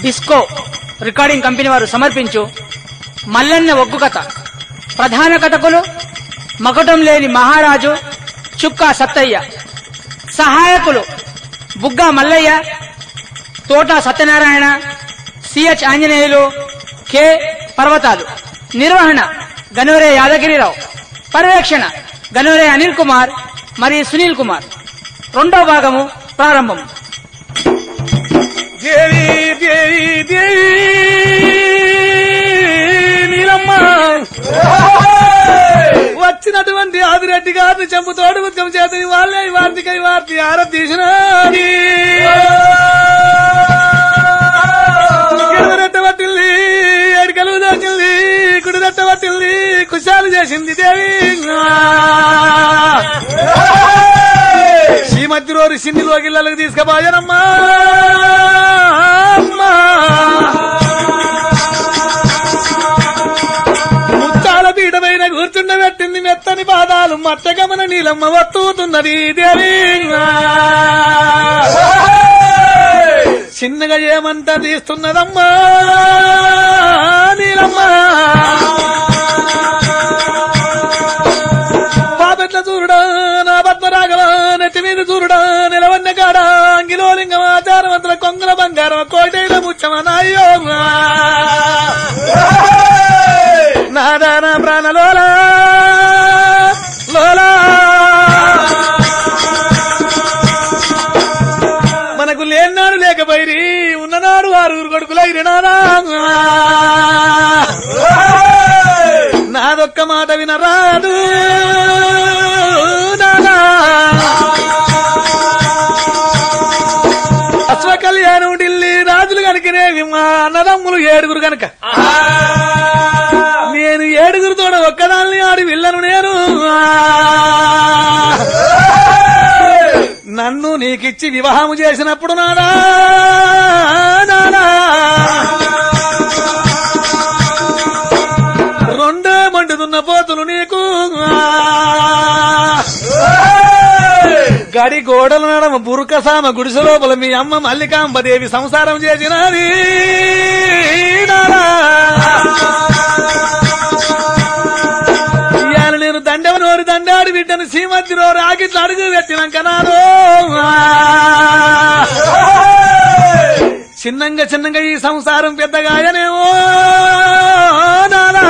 Disco recording company వారు సమర్పించు మల్లన్న ఒగ్గు కథ ప్రధాన కథకులు మకుటం లేని మహారాజు చుక్కా సత్తయ్య సహాయకులు బుగ్గా మల్లయ్య తోట సత్యనారాయణ సిహెచ్ ఆంజనేయులు కె పర్వతాలు నిర్వహణ గనూరే యాదగిరిరావు పర్యవేక్షణ గనూరే అనిల్ కుమార్ మరియు సునీల్ కుమార్ రెండో భాగము ప్రారంభం దేవి దేవి దేవి నీలమ్మ వచ్చినటువంటి ఆదిరెడ్డి గారిని చంపుతోడు ఉద్యమం చేతని వాళ్ళే ఈ వార్తిక ఈ వార్తి ఆరతీసిన పట్టింది ఎడికలు దాచింది కుడి రెట్ట పట్టింది కుశాలు చేసింది దేవి శ్రీమద్దిరోరి సింధిలో గిళ్ళలకు తీసుకుపోయానమ్మా అమ్మా. ముత్తాల పీఠమైన కూర్చుండబెట్టింది మెత్తని పాదాలు మట్టగమన నీలమ్మ వత్తుతున్నది దేవి చిన్నగా ఏమంతా తీస్తున్నదమ్మా నీలమ్మ పాపెట్ల చూరుడా నా పద్మరాగవ నెత్తి మీద చూరుడా నిలవన్న కాడ అంగిలో లింగం ఆచారవంతుల కొంగుల బంగారం కోటైల ముచ్చమ నాయ్యో నాదాన ప్రాణలోలా లోలా మనకు లేనాడు లేకపోయి ఉన్ననాడు ఆరుగురు కొడుకులైరి నానా నాదొక్క మాట వినరాదు నానా అశ్వ కళ్యాణం ఢిల్లీ రాజులు కనుకనేవి మా అన్నదమ్ములు ఏడుగురు కనుక నేను ఏడుగురితో ఒక్కదాన్ని ఆడి వెళ్ళను నేను నన్ను నీకిచ్చి వివాహము చేసినప్పుడు నానా నానా రెండో మండుతున్న పోతులు నీకు గడి గోడల నడమ బురుకసామ గుడిసె లోపల మీ అమ్మ మల్లికాంబదేవి సంసారం చేసినది నానా. ఇవాళ నేను దండవనోరి దండాడి బిడ్డను సీమద్దిలో రాగిట్లు అడుగు పెట్టినాక నాడు చిన్నంగా చిన్నంగా ఈ సంసారం పెద్దగాయనేమో నానా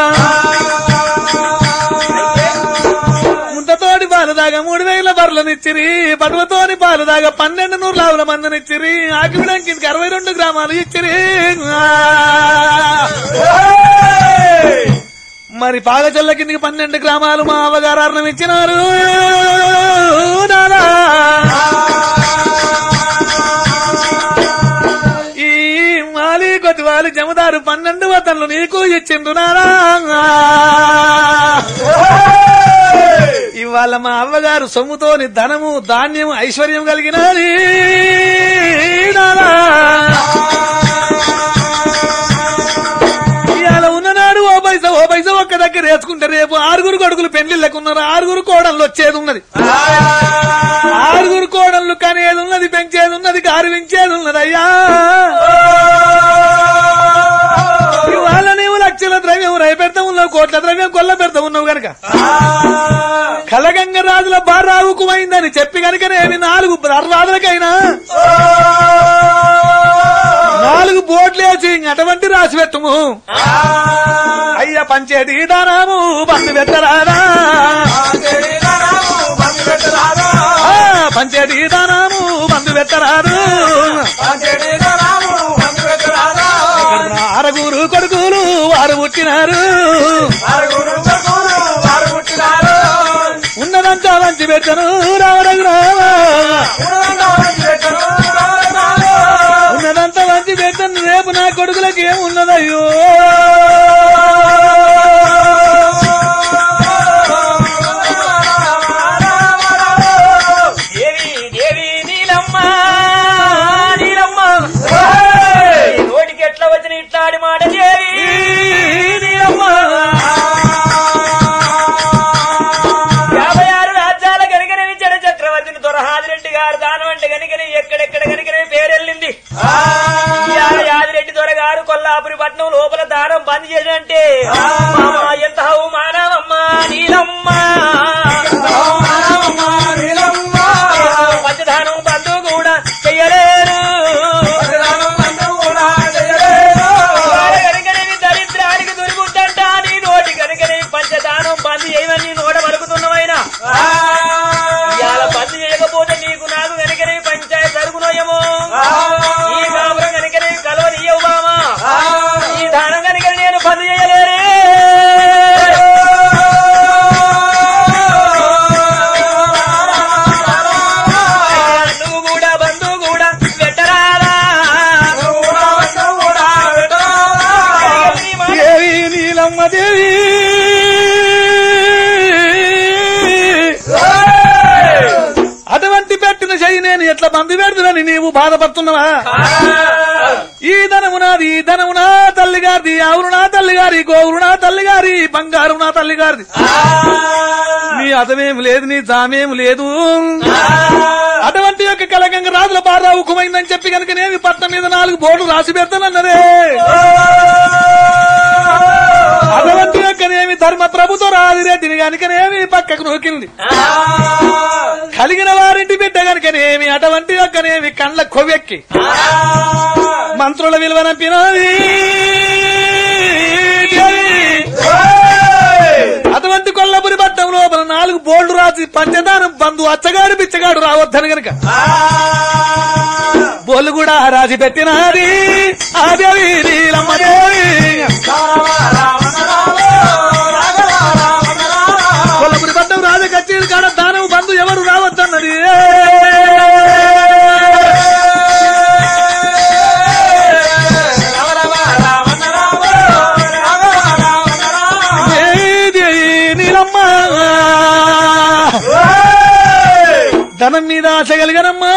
ముంతతోటి పాలు దాగా మూడు వేల బర్రెలనిచ్చిరి పటువతోని పాలు దాగా పన్నెండు నూరు లావుల మందినిచ్చిరి ఆకివిడంకి అరవై రెండు గ్రామాలు ఇచ్చిరి మరి పాగచల్ల కిందికి పన్నెండు గ్రామాలు మా అవగారు అర్ణం ఇచ్చినారు నానా. ఈ మాలి కొద్ది వాలి జమదారు పన్నెండు వతన్లు నీకు ఇచ్చిండు నానా ఇవాళ మా అవ్వగారు సొమ్ముతోని ధనము ధాన్యము ఐశ్వర్యం కలిగినది నానా. ఇవాళ ఉన్ననాడు ఓ పైసా ఓ పైసా ఒక్క దగ్గర వేసుకుంటే రేపు ఆరుగురు కొడుకులు పెళ్లిళ్ళకు ఉన్నారు ఆరుగురు కోడళ్ళు వచ్చేది ఉన్నది ఆరుగురు కోడళ్ళు కనేది ఉన్నది పెంచేది ఉన్నది గారువించేది ఉన్నది అయ్యా ఇవాళ నీవు లక్షల ద్రవ్యం రై పెడతా ఉన్నావు కోట్ల ద్రవ్యం కొల్ల పెడతా ఉన్నావు గనక కలగంగ రాజుల బారావుకుమైందని చెప్పి గనుకనేమి నాలుగు దర్వాదులకైనా నాలుగు బోట్లేసి అటువంటి రాసి పెట్టుము అయ్య పంచేది దానము బంధు పెట్టరాదా ఆ, పంచేది దానము బంధు పెట్టరాదు ఆరుగురు కొడుకులు వారు పుట్టినారు ఉన్నదంతా మంచి పెట్టను రావడం రావా ఉన్నదంతా మంచి పెట్టను రేపు నా కొడుకులకి ఏమున్నదయ్యో దేవి దేవి నీలమ్మ నీలమ్మ ఈ నోటికి ఎట్లా వచ్చిన ఇట్లాడి మాట దేవి నీలమ్మ యాభై ఆరు రాజ్యాల కనుకనే జడ చక్రవర్తిని దొరహాదిరెడ్డి గారు దానం అంటే కనుకనే ఎక్కడెక్కడ కనుకనే పేరెళ్ళింది ఇవాళ యాదిరెడ్డి మామ ఎంత అవమానమమ్మా నీలమ్మ పంచదానం బంధు కూడా చెయ్యలేరు వాడ కనుకనేవి దరిద్రానికి దొరుకుతుంట నీ నోటి కనుకనేవి పంచదానం బంద్ చేయమని నీ నోట పలుకుతున్నవైనా ఇవాళ బంద్ చేయకపోతే నీకు నాకు కనుకనేవి పంచాయతీ జరుగునోయేమో ఈ కాపురం కనుకనేవి కలవనియ్యవు మామా ఈ దానం కనుక నేను బంద్ చేయలేరే నువ్వు కూడా బంధు కూడా పెట్టరాదా నీ మాట దేవి నీలమ్మ దేవి అటువంటి పెట్టిన చెయ్యి నేను ఎట్లా బంది పెడుతునని నీవు బాధపడుతున్నావా ఈ ధనము నాది ఈ ధనము నా తల్లి గారిది ఆవురు నా తల్లి గారి గోవురు నా తల్లి గారి బంగారు నా తల్లి గారిది నీ అతమేం లేదు నీ జామేం లేదు అటువంటి యొక్క కలగంగ రాజుల బారా ఉకుమైందని చెప్పి కనుక నేను పట్నం మీద నాలుగు బోర్డు రాసి పెడతానన్నదే అటువంటి యొక్కనేమి ధర్మ ప్రభుత్వ రాజిరెడ్డిని కనుకనేమి పక్కకు నూకింది కలిగిన వారింటి బిడ్డ కనుకనేమి అటువంటి యొక్కనేమి కండ్ల కొవ్వెక్కి మంత్రుల విలువనంపినది అటువంటి కొల్లపురి పట్టం లోపల నాలుగు బోల్డ్ రాసి పంచదానం బంధు అచ్చగాడు బిచ్చగాడు రావద్దని గనక బోళ్ళు కూడా రాసి పెట్టినది ఆ దేవి నీలమ్మ దేవి కొల్లపురి పట్టం రాజ కచేరి కాడ దానం బంధు ఎవరు రావద్దన్నది ఏది నీలమ్మ ధనం మీద ఆశ కలిగనమ్మా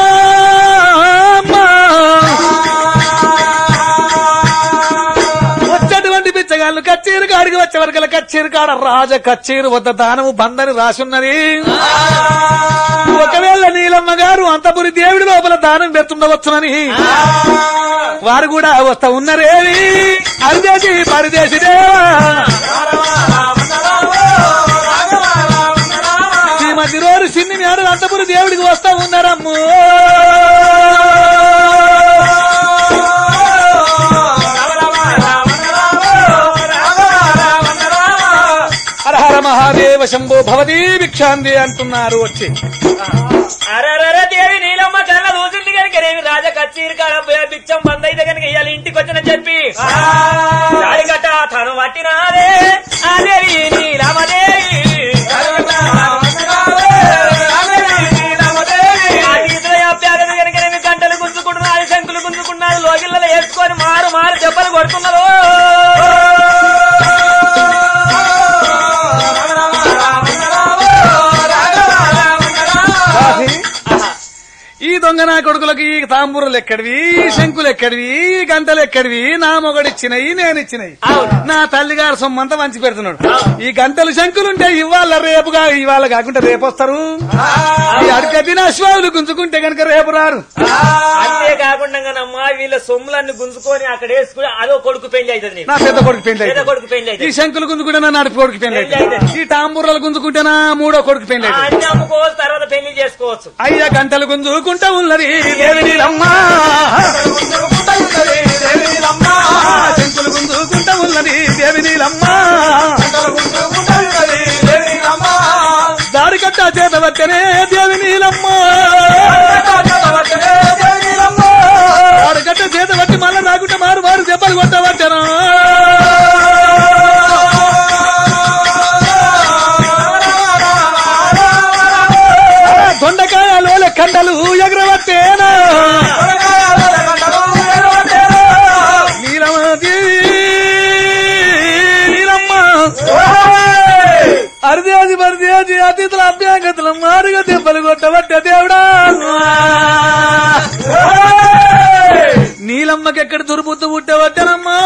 వచ్చేటువంటి బిచ్చగాళ్ళు కచ్చేరు కాడికి వచ్చే వరకు కచ్చేరు కాడ రాజ కచ్చేరు వద్ద దానము బందని రాసున్నది ఒకవేళ నీలమ్మ గారు అంతపురి దేవుడి లోపల దానం పెడుతుండవచ్చునని వారు కూడా వస్తా ఉన్నరేవి అరిదేసి పరిదేశి దేవా శ్రీమతి రోరు సిన్ని మేడ అంతపురి దేవుడికి వస్తా ఉన్నారమ్ము హరహర మహాదేవ శంభో భవతీ భిక్షాంది అంటున్నారు వచ్చి అరరర దేవి నీలమ్మ కళ్ళ రోజుంది కనుక రేవి రాజ కచ్చీరు కాడ బి- బిచ్చం బంద్ అయితే కనుక ఇవాళ ఇంటికి వచ్చిన చెప్పి కట్ట తను పట్టినాదే ఆ దేవి నీలమ్మదేవి ఆ గీతల అభ్యాగం కనుక రేవి గంటలు గుంజుకుంటున్నారు శంకులు గుంజుకున్నారు లోగిళ్ళలో వేసుకొని మారు మారు దెబ్బలు కొడుతున్నారు రాసి, ఈ దొంగ నా కొడుకులకు ఈ తాంబూరులు ఎక్కడివి ఈ శంకులు ఎక్కడివి ఈ గంటలు ఎక్కడివి నా మొగడిచ్చినవి నేను ఇచ్చినవి అవును. నా తల్లిగారు సొమ్మంతా మంచి పెడుతున్నాడు ఈ గంటలు శంకులుంటే ఇవాళ రేపుగా ఇవాళ కాకుండా రేపు వస్తారు ఈ అడకదిన అశ్వాములు గుంజుకుంటే కనుక రేపు రారు అంతేకాకుండా వీళ్ళ సొమ్ములన్నీ గుంజుకొని అక్కడ వేసుకుని అదో కొడుకు పెళ్లి అవుతుంది నీకు. నా పెద్ద కొడుకు పెళ్లి పెద్ద అయింది. కొడుకు పెళ్లి ఈ అవుతుంది శంకులు గుంజుకుంటే నా నడుపు కొడుకు పెళ్లి పెళ్లి అయింది. అయింది. ఈ తాంబూరాలు గుంజుకుంటేనా మూడో కొడుకు పెళ్లి అయింది. అన్ని అమ్ముకోవచ్చు తర్వాత పెళ్లి చేసుకోవచ్చు అయ్యా గంటలు గుంజుకుంటా ఉన్నది దేవి నీలమ్మ శంకులు గుంజుకుంటా ఉన్నది దేవి నీలమ్మ దారి కట్ట చేత వచ్చనే దేవి నీలమ్మ దారి కట్ట చేత పట్టి మళ్ళా రాకుంటే మారు మారు దెబ్బలు కొట్టవచ్చనా దొండకాయలోల కండలు ఎగరవట్టేనా నీలమదేవి నీలమ్మ అరిదేది పరిదేది అతిథుల అభ్యాంగతుల మారుగా దెబ్బలు కొట్టబట్టే దేవుడా నీలమ్మకి ఎక్కడ దుర్బుద్ధి పుట్టవట్టనమ్మా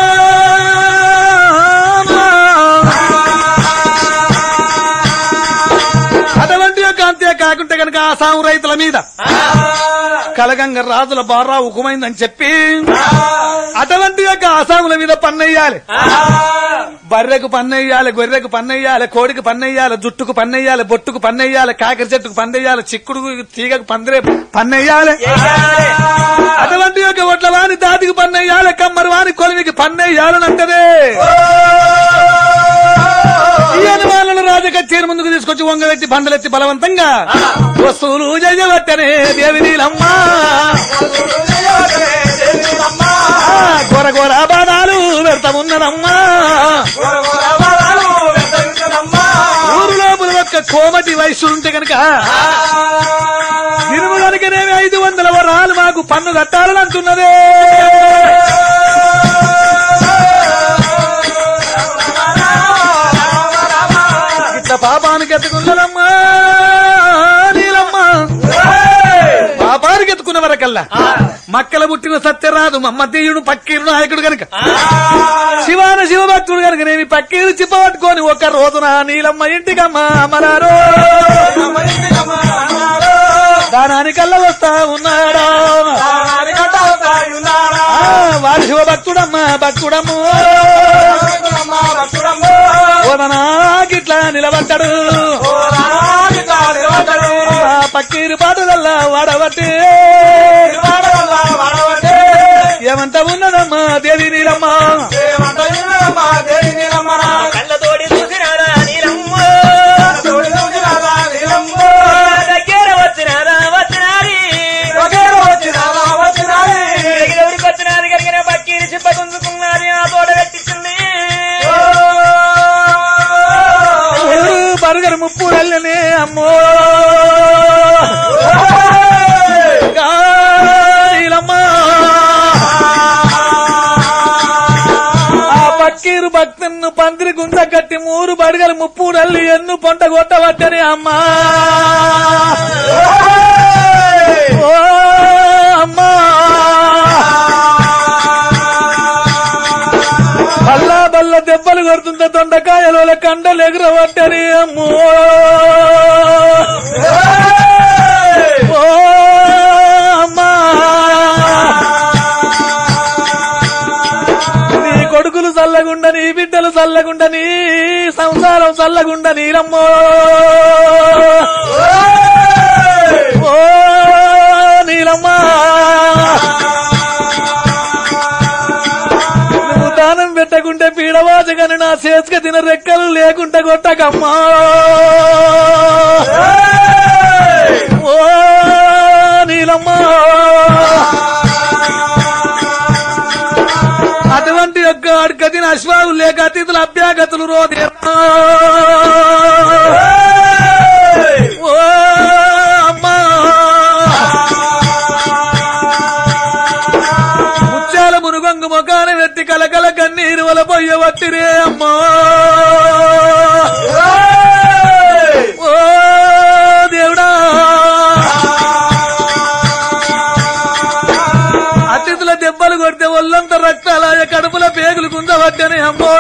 అటువంటి యొక్క అంతే కాకుంటే కనుక ఆ సాము రైతుల మీద కలగంగ రాజుల బారా ఉకుమైందని చెప్పి అటువంటి యొక్క ఆసాముల మీద పన్నెయ్యాలి బర్రెకు పన్నెయ్యాలి గొర్రెకు పన్నెయ్యాలి కోడికి పన్నెయ్యాలి జుట్టుకు పన్నెయ్యాలి బొట్టుకు పన్నెయ్యాలి కాకర చెట్టుకు పన్నెయ్యాలి చిక్కుడు తీగకు పందిరే పన్నెయ్యాలి అటువంటి యొక్క ఒట్ల వాని దాతికి పన్నెయ్యాలి కమ్మరి వాని కొలివికి పన్నెయ్యాలని అంటదే ఈ అనుమానులు రాజకచ్చేరి ముందుకు తీసుకొచ్చి వంగవెత్తి బండలెత్తి బలవంతంగా వస్తువులు జయవట్టనే దేవి నీలమ్మ గొర గొర బాణాలు పెడతామున్నదమ్మా ఊరు లోపల ఒక్క కోమటి వయస్సు ఉంటే కనుక ఇనుము కనుకనేమి ఐదు వందల వరాలు మాకు పన్ను కట్టాలని అంటున్నదే ఇట్లా పాపానికి ఎత్తుకున్నదమ్మా నీలమ్మా పాపానికి ఎత్తుకున్న వరకల్లా మక్కల పుట్టిన సత్యరాజు మమ్మతీయుడు పక్కీరు నాయకుడు గనుక శివాన శివభక్తుడు గనుక నేను పక్కీరు చిప్పబట్టుకొని ఒక రోజున నీలమ్మ ఇంటికమ్మ అమరారో దానానికల్లా వస్తా ఉన్నాడా ఆ, వారి శివభక్తుడమ్మ భక్తుడమ్మ ఓదనాకిట్లా నిలబడ్డాడు ఆ పక్కీరు పాటలల్లా వాడబట్టి ఏమంత ఉన్నదమ్మా దేవి నీలమ్మ కళ్ళతోడి చూసినారా నీలమ్మ దగ్గర వచ్చినారా వచ్చినారి ఎగిరెవరికి వచ్చినారు కలిగిన పక్కీరి చిప్ప గుంజుకున్నది ఆ తోట పెట్టించింది బరుగరు ముప్పు వెళ్ళనే అమ్మో నీలమ్మ ఆ పక్కీరు భక్తులను పందిరి గుంజ కట్టి మూరు బడుగలు ముప్పు నల్లి ఎన్ను పొంట కొట్టవచ్చని అమ్మా ఓ అమ్మా బల్లా బల్ల దెబ్బలు కొడుతుంటే దొండకాయల కండలు ఎగురవట్టని అమ్మో ఓ అమ్మా నీ కొడుకులు చల్లగుండ నీ బిడ్డలు చల్లగుండ నీ సంసారం చల్లగుండ నీరమ్మో ఓ నీలమ్మా నువ్వు దానం పెట్టకుంటే పీడవాచగని నా చేతిక తిన రెక్కలు లేకుంటే కొట్టకమ్మా ఓ నీలమ్మా అటువంటి యొక్క అడ్గతిన అశ్వాలు లేక అతిథులు అభ్యాగతులు రోదేమ్మా ఓ అమ్మా ముత్యాల మునుగొంగు మొగాన వెత్తి కలకల కన్నీరు వల పొయ్య వట్టిరే అమ్మా ఓ దేవుడా అతిథుల దెబ్బలు కొడితే ఒళ్ళంత రక్తాలాయ కడుపుల పేగులు గుంజవట్టని అమ్మో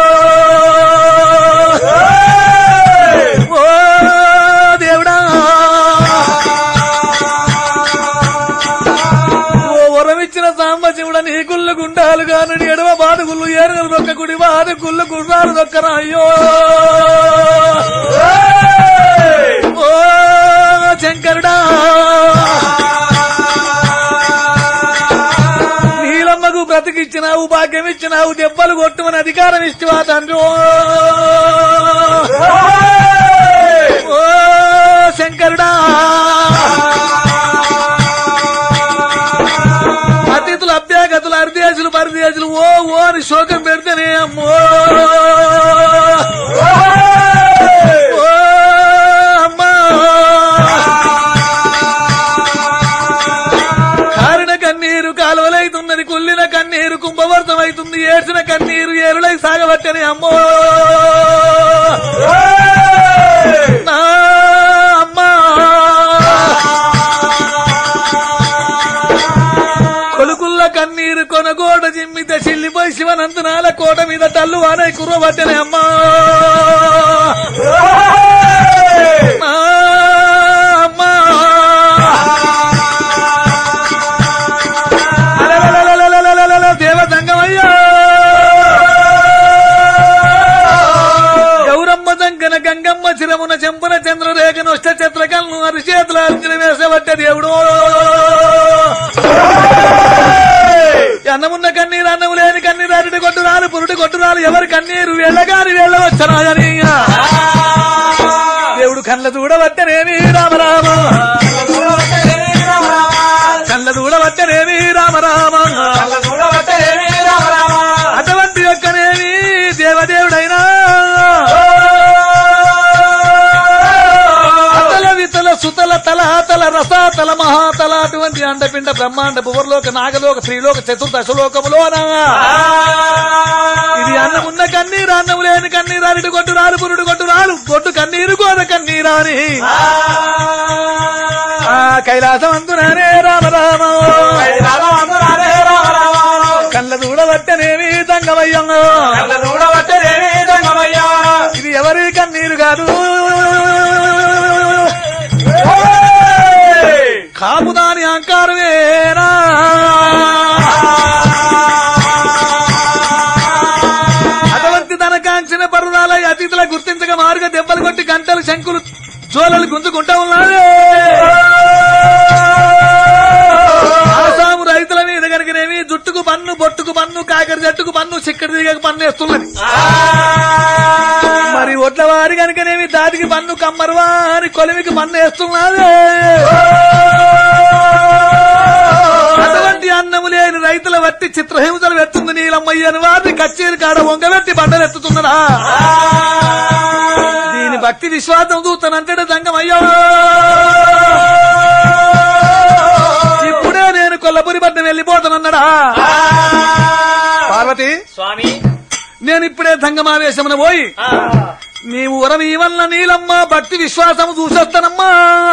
ఓ దేవుడా ఓ వరమిచ్చిన సాంబశివుడ నీ గుళ్ళు గుండాలు గానుడి ఎడవ బాదుగుళ్ళు ఏనుగులు దొక్క కుడి బాదు గుళ్ళు గుర్రాలు దొక్కరా అయ్యో ఓ శంకరుడా నీలమ్మకు బ్రతికిచ్చినావు భాగ్యం ఇచ్చినావు దెబ్బలు కొట్టుమని అధికారం ఇచ్చివా తండ్రి ఓ ఓ శంకరుడా అతిథులు అభ్యాగతులు అర్దేశులు పరదేశులు ఓ ఓ అని శోకం పెడితేనే అమ్మో ఓ అమ్మా కారిన కన్నీరు కాలువలైతున్నది కుళ్ళిన కన్నీరు కుంభవర్తమైతుంది ఏడ్చిన కన్నీరు ఏరులై సాగబట్టని అమ్మో నా అమ్మా కొలుకుల్ల కన్నీరు కొనగోడ జిమ్మితే చిల్లిపోయి శివనంతనాల కోట మీద తల్లు వానై కుర్రబట్టని అమ్మా నా అమ్మా లేక నొష్ట చిత్రకలను అరి చేతులు అరిచిన వేసబట్టే దేవుడు అన్నమున్న కన్నీరు అన్నము లేని కన్నీరు అరటి కొట్టురాలు పురుటి కొట్టురాలు ఎవరి కన్నీరు వెళ్ళగాని వెళ్ళవచ్చనా అని దేవుడు కళ్ళ చూడవట్టనేమి రామరామ కళ్ళ చూడవట్టనేమి రామరామ అటువంటి యొక్కనేమి దేవదేవుడైనా అతల వితల సుతల తల తల రసాతల మహాతల అటువంటి అండపిండ బ్రహ్మాండ భువర్లోక నాగలోక శ్రీలోక చతుర్దశలోకములోనా ఇది అన్నమున్న కన్నీరు అన్నము లేని కన్నీరు అరటి కొట్టు రాలు పురుడు కొట్టు రాలు కొట్టు కన్నీరు గోద కన్నీరా అని ఆ కైలాసం అందుననే రామ రామ కళ్ళ చూడబట్టనేమి దంగమయ్యమ్మ ఇది ఎవరి కన్నీరు కాదు కాపుదాని అహంకారమేనా అటువంటి తన కాంక్షణ పరురాల అతిథుల గుర్తించక మారుగా దెబ్బలు కొట్టి గంటలు శంకులు జోలలు గుంజుకుంటా ఉన్నాడు ఆసాము రైతుల మీద కనుకనేమి జుట్టుకు పన్ను బొట్టుకు పన్ను కాకర జట్టుకు పన్ను చిక్కడి దిగక పన్ను వేస్తున్నది మరి ఒట్ల వారి కనుకనేమి దాటికి పన్ను కమ్మరు వారి కొలిమికి పన్ను వేస్తున్నారు అటువంటి అన్నము లేని రైతుల వట్టి చిత్రహింసలు పెడుతుంది నీలమ్మయ్యని వారిని కచ్చేరి కాడ వంగబెట్టి బండలు ఎత్తుతున్నదా దీని భక్తి విశ్వాసం చూస్తానంటే దంగమయ్యో ఇప్పుడే నేను కొల్లపురి పట్నం వెళ్ళిపోతానన్నాడా పార్వతి స్వామి నేను ఇప్పుడే దంగమావేశమున పోయి ఆ, నీవు ఉరవి వల్ల నీలమ్మ భక్తి విశ్వాసం చూసేస్తానమ్మా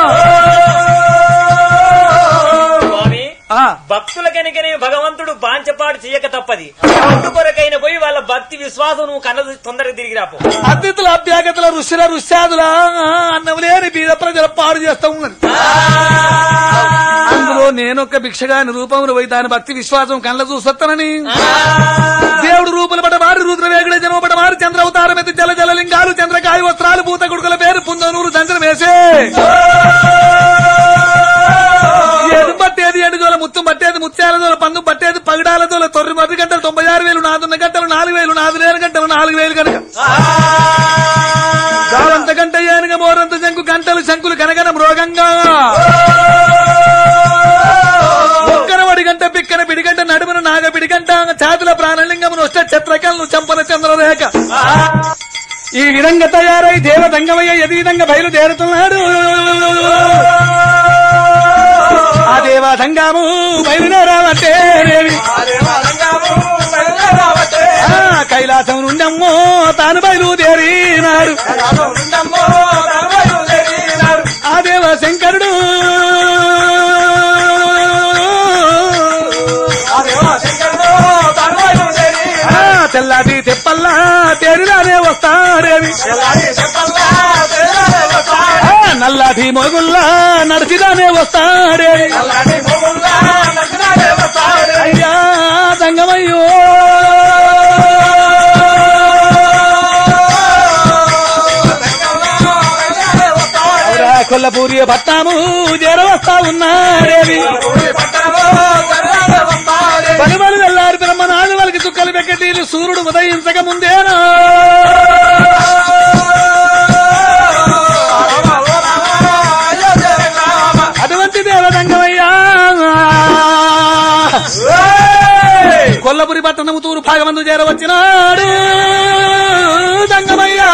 స్వామి ఆ, భక్తుల కనుకనే భగవంతుడు బాంచపాటు చేయక తప్పది అందు కొరకైన పోయి వాళ్ళ భక్తి విశ్వాసం నువ్వు కన్న తొందరగా తిరిగి రాపో అతిథుల అభ్యాగతుల ఋషుల ఋష్యాదుల అన్నం లేని బీద ప్రజల పాడు చేస్తా ఉన్నది అందులో నేనొక్క భిక్షగాని రూపంలో పోయి దాని భక్తి విశ్వాసం కళ్ళ చూసొస్తానని దేవుడు రూపుల పట వారి రుద్రవేగుడ జన్మ పట వారి చంద్ర అవతారం ఎత్తి జల జల లింగాలు చంద్రకాయ వస్త్రాలు పూత గుడుకుల పేరు పుందనూరు దంచన వేసే ఏది పట్టేది ఏడు జోల ముత్తు పట్టేది ముత్యాల జోల పందు పట్టేది పగడాల జోల తొర్రి మర్రి గంటలు తొంభై ఆరు వేలు నాదున్న గంటలు నాలుగు వేలు నాలుగు వేల గంటలు నాలుగు వేలు కనుక దావంత గంట ఏనుగ మోరంత శంకు గంటలు శంకులు కనగన మృగంగా ఒక్కన వడి గంట పిక్కన పిడిగంట నడుమున నాగ పిడిగంట చాతుల ప్రాణలింగమును వస్తే ఛత్రకలను చంపన చంద్రరేఖ ఈ విధంగా తయారై దేవతంగమయ్య ఎది విధంగా బయలుదేరుతున్నాడు ఆ దేవతంగము బయలుదేరావంటే ఆ కైలాసం నుండమ్మో తాను బయలుదేరినాడు ఆ దేవ శంకరుడు ఆ తెల్లాటి తెప్పల్లా తేరిరానే వస్తాడేవి ఆ నల్లాటి మొగుల్లా నడిచిదానే వస్తాడేవి అయ్యా దంగమయ్యో అవురా కొల్లపూరి పట్టాము చేరవస్తా ఉన్నాడేవి పలుమలు వెళ్ళారు బ్రహ్మనాడు వాళ్ళకి చుక్కలు పెక్కటీలు సూర్యుడు ఉదయించక ముందేనా అటువంటి దేవదంగమయ్యా కొల్లపురి పట్టణము తూరు భాగమందు చేరవచ్చినాడు దంగమయ్యా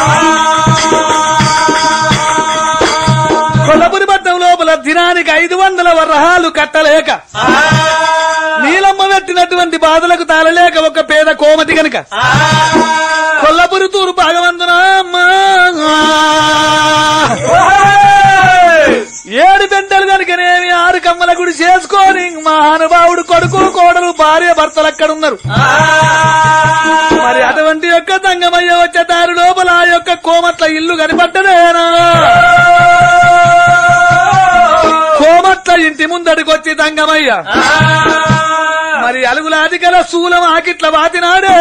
కొల్లపురి పట్టణం లోపల దినానికి ఐదు వందల వరహాలు కట్టలేక నీలమ్మ పెట్టినటువంటి బాధలకు తాళలేక ఒక పేద కోమతి గనుక కొల్లపురి తూరు భాగవంతున ఏడు పెంటలు కనుకనేమి ఆరు కమ్మల గుడి చేసుకొని మహానుభావుడు కొడుకు కోడలు భార్య భర్తలు అక్కడ ఉన్నారు మరి అటువంటి యొక్క దంగమయ్య వచ్చే దారి లోపల ఆ యొక్క కోమట్ల ఇల్లు కనిపడ్డదేనా కోమట్ల ఇంటి ముందడికొచ్చి దంగమయ్య మరి అలుగులాది గల శూలం ఆకిట్ల వాతినాడే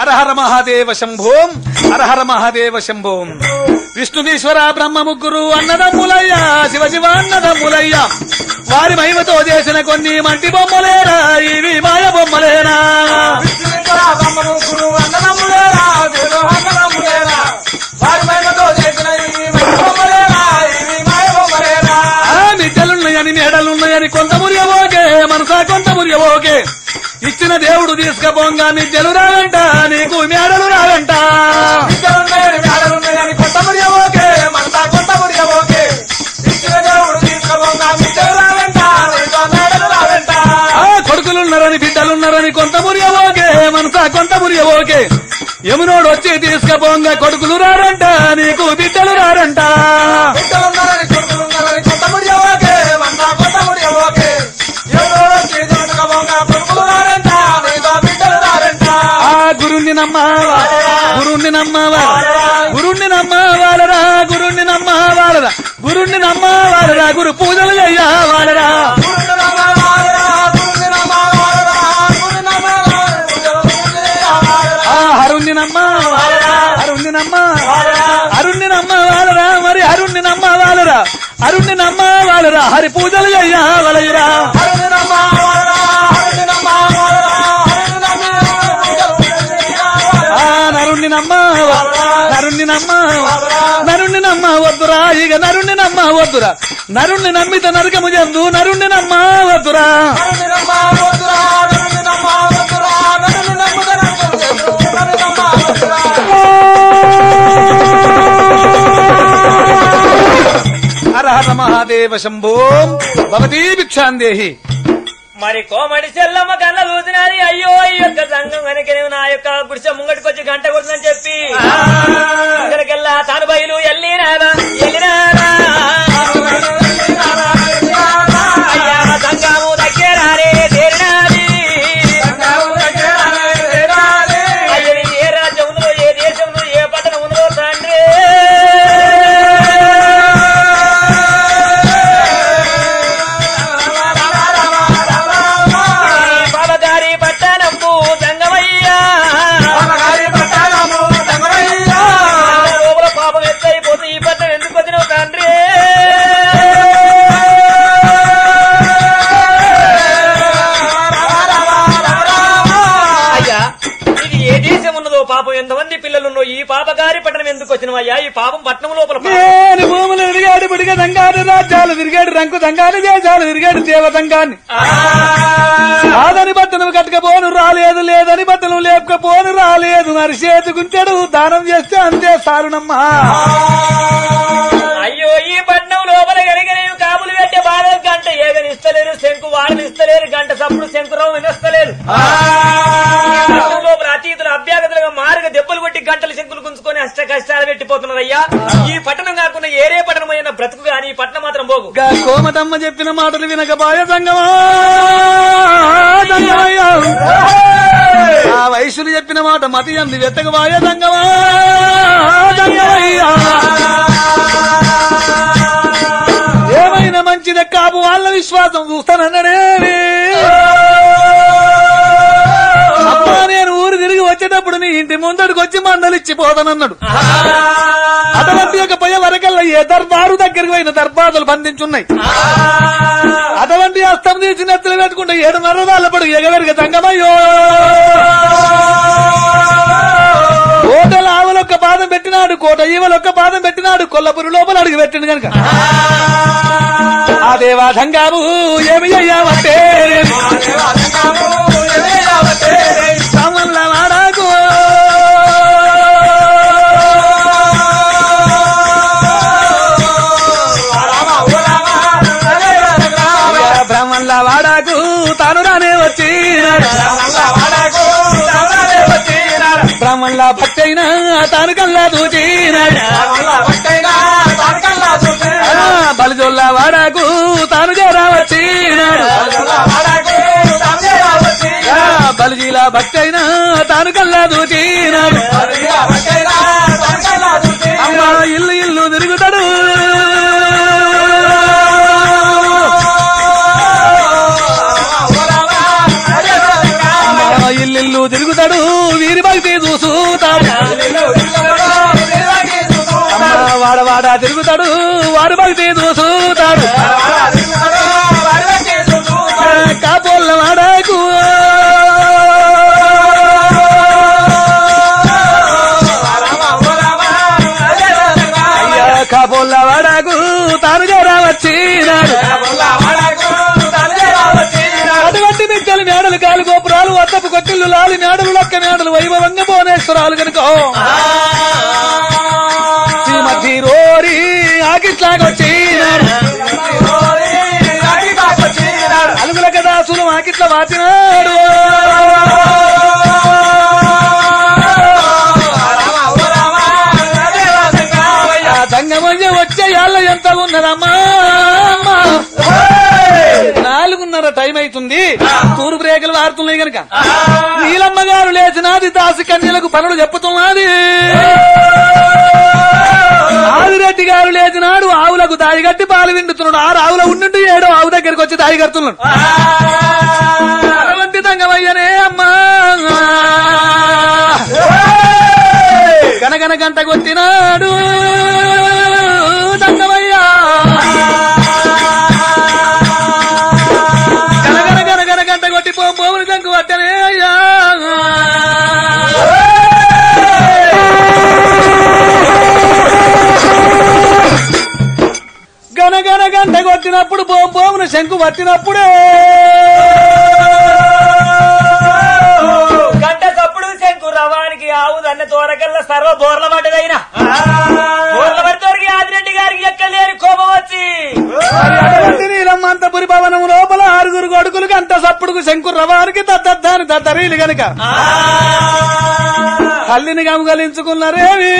హరహర మహాదేవ శంభోం హరహర మహాదేవ శంభోం విష్ణుదీశ్వర బ్రహ్మ ముగ్గురు అన్నదమ్ములయ్య శివ శివ అన్నదమ్ములయ్య వారి మహిమతో చేసిన కొన్ని మంటి బొమ్మలేరా ఇవి మాయ బొమ్మలేనా ఆ మిద్దలున్నాయని మేడలున్నాయని కొంత మురియబోకే మనసా కొంత మురియబోకే ఇచ్చిన దేవుడు తీసుకపోంగా మిద్దెలు రావంట నీకు మేడలు రావంట ఆ కొడుకులున్నారని బిడ్డలున్నారని కొంత మురియబోకే మనసా కొంత మురియబోకే యమునోడు వచ్చి తీసుకపోంగా కొడుకులు రారంట నీకు బిడ్డలు రారంట ఆ గురుణ్ణి నమ్మవా గురుణ్ణి నమ్మవా గురుణ్ణి నమ్మవాలరా గురుణ్ణి నమ్మవాలరా గురుణ్ణి నమ్మవాలరా గురు పూజలు చెయ్యవాలరా ఆ హరుణ్ణి నమ్మవాలరా అరుణ్ణి నమ్మ అరుణ్ణి నమ్మవాలరా మరి అరుణ్ణి నమ్మవాలరా అరుణ్ణి నమ్మవాలరా హరి పూజలు చెయ్యవలయురా ఆ నరుణ్ణి నమ్మవా నరుణ్ణి నమ్మవా నరుణ్ణి నమ్మ వద్దురా ఇక నరుణ్ణి నమ్మ వద్దురా నరుణ్ణి నమ్మిత నరకము చెందు నరుణ్ణి నమ్మ వద్దురా హర హర మహాదేవ శంభో భవతీ భిక్షాందేహి మరి కోమడి చెల్లమ్మ కళ్ళ చూసినారి అయ్యో ఈ యొక్క సంఘం కనుక నా యొక్క గుడిసె ముంగటికొచ్చి గంట కొడుతుందని చెప్పి ఇక్కడికెల్లా తాను బయలు ఎల్లినారా ఎల్లినారా అయ్యా సంఘము దగ్గరారే తేరినాది అయ్యో ఇది ఏ రాజ్యం ఉందో ఏ దేశం ఉందో ఏ పట్టణం ఉందో తండ్రి ఈ బాబగారి పట్టణంబు సంగమయ్యా లోపల పాపం ఎత్తైపోతే ఈ పట్టణం ఎందుకు వచ్చినావు తండ్రి అయ్యా ఇది ఏ దేశం ఉన్నదో పాపం ఎంతమంది పిల్లలున్నో ఈ పాపగారి పట్టణం ఎందుకు వచ్చినవయ్యా ఈ పాపం పట్టణం లోపల పాపం. నేను భూములు తిరిగాడు బిడిగ దంగాడు రాజ్యాలు తిరిగాడు రంకు దంగాలు దేశాలు తిరిగాడు దేవతంగాన్ని కాదని బట్టను కట్టకపోను రాలేదు లేదని బట్టను లేపకపోను రాలేదు మరి చేతుకుంటాడు దానం చేస్తే అంతే సారునమ్మా అయ్యో ఈ పట్నం లోపల గడిగనేవి కాపులు పెట్టే బాధ గంట ఏగనిస్తలేరు శంకు వాడనిస్తలేరు గంట సప్పుడు శంకురావు వినస్తలేరు ఈ పట్నం లోపల అతీతులు అభ్యాగతులుగా మారుగా దెబ్బలు కొట్టి గంటలు శంకులు గుంజుకొని అష్ట కష్టాలు పెట్టిపోతున్నారు అయ్యా ఈ పట్టణం కాకుండా ఏరే పట్టణం అయిన బ్రతుకు గాని ఈ పట్టణం మాత్రం పోగు గా కోమతమ్మ చెప్పిన మాటలు వినక బాయ సంగమా సంగమయ్య. ఆ వయసులు చెప్పిన మాట మతి అంది వెత్తక బాయ సంగమా సంగమయ్య. ఏమైనా మంచిదే కాపు వాళ్ళ విశ్వాసం చూస్తానన్నాడేమి అమ్మా నేను ఊరు తిరిగి వచ్చేటప్పుడు నీ ఇంటి ముందడికి వచ్చి మందలిచ్చి పోతానన్నాడు అటువంటి యొక్క పోయే వరకల్లా ఏ దర్బారు దగ్గరికి పోయిన దర్బారులు బంధించున్నాయి అటువంటి అస్తం తీసి నెత్తలు పెట్టుకుంటే ఏడు మరణాల పడు ఎగవెరగ తంగమయ్యో కోటల ఆవులొక్క పాదం పెట్టినాడు కోట ఈవలొక్క పాదం పెట్టినాడు కొల్లపురి లోపల అడుగు పెట్టిండు కనుక ఆ దేవా సంగాబు ఏమి అయ్యావంటే సామల్ల వాడాకు బ్రహ్మల్ల వాడాకు తాను రానే వచ్చి బ్రహ్మల్ల భక్తి అయినా తాను కల్లా దూచినాడు బలిజొల్ల వాడాకు తాను చేరా వచ్చినాడు బలిజీల భక్తి అయినా తాను కల్లా దూచినాడు అమ్మ ఇల్లు ఇల్లు తిరుగుతాడు అమ్మ ఇల్లు తిరుగుతాడు వీరి భక్తి చూసుతాడు అమ్మ వాడవాడ తిరుగుతాడు వారి భక్తి చూసుతాడు కాపోళ్ళ వాడకు అయ్యా కాపోళ్ళ వాడకు తానుగా వచ్చినాడు అటువంటి బిడ్డలు మేడలు కాలు గోపురాలు వద్దపు కొట్టిల్లు లాలి మేడలు లక్క మేడలు వైభవంగా భువనేశ్వరాలు కనుక శ్రీమతి రోరి ఆకిట్లాగొచ్చినాడు అలుగుల కదాసులు ఆకిట్ల వాచినాడు ఆ దంగమయ్య వచ్చే యాళ్ళ ఎంత ఉన్నదమ్మా అమ్మా. నాలుగున్నర టైం అవుతుంది తూర్పు రేఖలు వారుతున్నాయి గనక నీలమ్మ గారు లేచినాది దాసి కన్యలకు పనులు చెప్పుతున్నది ఆదిరెడ్డి గారు లేచినాడు ఆవులకు దాయి కట్టి పాలు విండుతున్నాడు ఆరు ఆవుల ఉండి ఏడో ఆవు దగ్గరికి వచ్చి దాయి కడుతున్నాడు అటువంటి దంగమయ్యనే అమ్మా గనగన గంట కొట్టినాడు దంగమయ్యా గనగన గనగన గంట కొట్టి పో పోవుని దంకు పట్టనే అయ్యా గనగన గంట కొట్టినప్పుడు పో పోవును శంకు పట్టినప్పుడే గంట కప్పుడు శంకు రవానికి ఆవు దన్న తోరకల్లా సర్వ బోర్ల పడ్డదైనా బోర్ల పడితోరికి ఆదిరెడ్డి గారికి ఎక్కలేని కోపం వచ్చి మరి అటువంటి నీలమ్మంతపురి భవనం లోపల ఆరుగురు కొడుకులు గంట సప్పుడుకు శంకు రవానికి దద్దద్దాని దద్దరీలు గనుక తల్లిని గమగలించుకున్నారేమి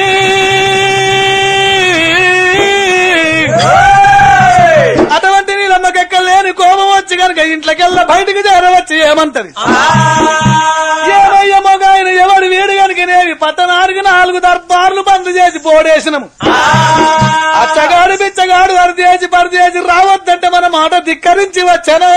అటువంటి నీలమ్మకెక్కలేని కోపం వచ్చి గనుక ఇంట్లోకెళ్ళ బయటికి చేరవచ్చి ఏమంటది ఏమయ్య మొగాయన ఎవడు వీడు గనుకనేవి పట్టణానికి నాలుగు దర్బార్లు బంద్ చేసి పోడేసినము అచ్చగాడు బిచ్చగాడు అరిదేసి పరిదేసి రావద్దంటే మన మాట ధిక్కరించి వచ్చాను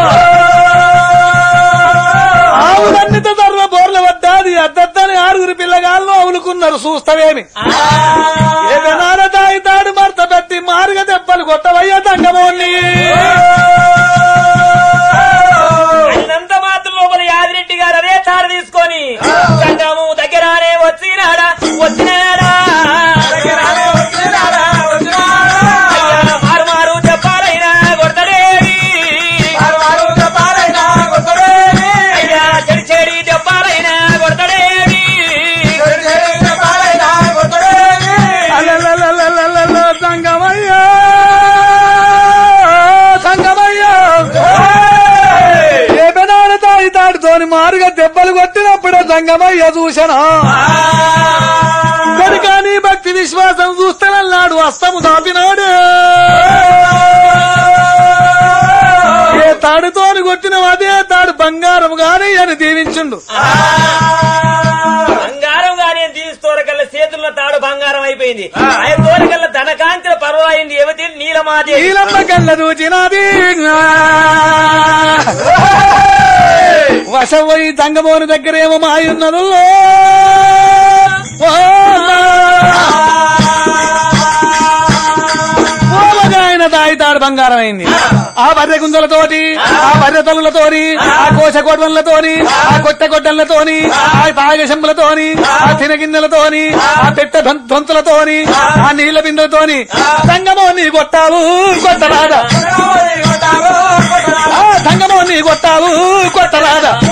ఆవులన్నితో సర్వ బోర్ల వద్దాది అద్దద్దని ఆరుగురు పిల్లగాళ్ళు అవులుకున్నారు చూస్తావేమి ఏ వినాల తాయితాడు మర్త పెట్టి మారుగ దెబ్బలు కొట్టవయ్యా తంగమోని అయినంత మాత్రం లోపల యాదిరెడ్డి గారు అదే తాడు తీసుకొని సంగము దగ్గరానే వచ్చినాడా వచ్చినాడా అయ్యా, మారు మారు చెప్పాలైనా కొడతడేవి అయ్యా చెడి చెడి చెప్పాలైనా కొడతడేవి అలలలలలలల సంగమయ్యా సంగమయ్యా ఏ పెనాల తాయి తాడుతోని మారుగా దెబ్బలు కొట్టినప్పుడే సంగమయ్య చూసనా కనుకని భక్తి విశ్వాసం చూస్తానన్నాడు అస్తము దాపినాడు ఏ తాడుతోని కొట్టిన అదే తాడు బంగారం గాని అని దీవించుండు బంగారం గాని తీసుకోరకల్లా చేతుల్లో తాడు బంగారం అయిపోయింది ఆయన తోరకల్లా ధనకాంతిల పర్వాయింది ఏమిటి నీలమాదేవి నీలమ్మ కళ్ళ దూచినది వశపోయి తంగమోని దగ్గరేమో మాయున్నదు ఆయన తాయితాడు బంగారం అయింది ఆ బర్రె గుంజలతోటి ఆ బర్రె తల్లులతోని ఆ కోశ కొడవలతోని ఆ కొట్ట గొడ్డలతోని ఆ తాగశంపులతోని ఆ తినగిన్నెలతోని ఆ పెట్ట దొంతులతోని ఆ నీళ్ల బిందెలతోని సంగమో నీ కొట్టావు కొట్టరాదా ఆ సంగమో నీ కొట్టావు కొట్టరాదా